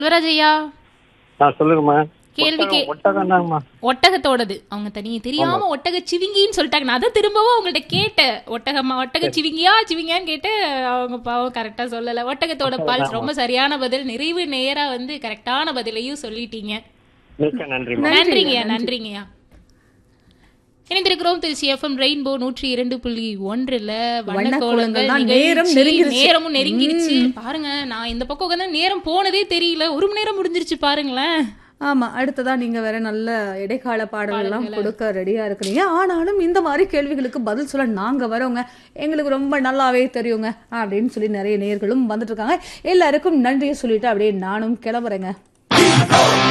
யுவராஜ் ஐயா ஆ சொல்லுங்கம்மா கேள்வி கே- ஒட்டகம் தாங்கம்மா ஒட்டகத்தோடது அவங்க தனி தெரியாம ஒட்டக சிவிங்கின்னு சொல்லிட்டாங்க நான் அதை திரும்பவும் அவங்கள்ட்ட கேட்டேன் ஒட்டகமா ஒட்டக சிவிங்கியா சிவிங்கியான்னு கேட்டு அவங்க பாவம் கரெக்டா சொல்லல ஒட்டகத்தோட பால்ஸ் ரொம்ப சரியான பதில் நிறைவு நேரா வந்து கரெக்டான பதிலையும் சொல்லிட்டீங்க மிக்க நன்றிம்மா நன்றிங்கய்யா நன்றிங்கய்யா இணைந்திருக்கிறோம் திருச்சி எஃப்எம் ரெயின்போ நூற்றி இரண்டு புள்ளி ஒன்றுல வண்ணக்கோலங்கள் தான் நிகழ்ச்சி. நேரம் நெருங்கிருச்சு. நேரமும் நெருங்கிருச்சு பாருங்க நான் இந்த பக்கம் உட்காந்தா நேரம் போனதே தெரியல ஒரு மணி நேரம் முடிஞ்சிருச்சு பாருங்களேன் ஆமா அடுத்ததா நீங்க வேற நல்ல இடைக்கால பாடல் எல்லாம் கொடுக்க ரெடியா இருக்கிறீங்க ஆனாலும் இந்த மாதிரி கேள்விகளுக்கு பதில் சொல்ல நாங்க வரோங்க எங்களுக்கு ரொம்ப நல்லாவே தெரியுங்க அப்படின்னு சொல்லி நிறைய நேர்களும் வந்துட்டு இருக்காங்க எல்லாருக்கும் நன்றியை சொல்லிட்டு அப்படியே நானும் கிளம்புறேங்க